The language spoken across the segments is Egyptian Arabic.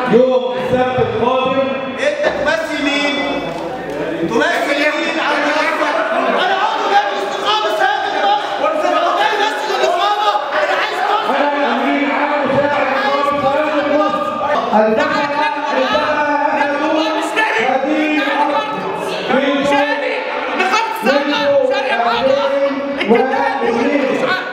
يوم السبت القادم انت تمثل مين؟ تمثل مين على المنصه؟ انا عضو جامع الاستقامه سابق مصر انا جاي امثل الاقامه انا عايز مصر انا امين عام مساعد إقامة قناة مصر البحث هذه من شاري بخمس سنة شاري حاضر واثنين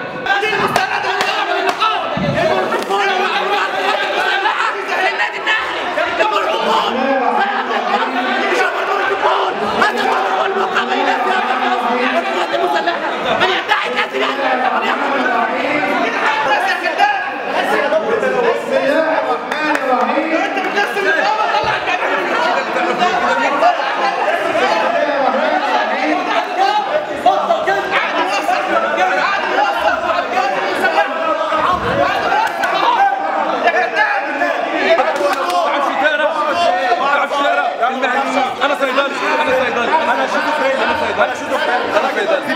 من يدعي الناس بسم الله الرحمن الرحيم انت بتنزل الإقامة طلع تعرف شتارة تعرف شتارة المهنيين انا صيدلي انا صيدلي انا شو انا صيدلي انا صيدلي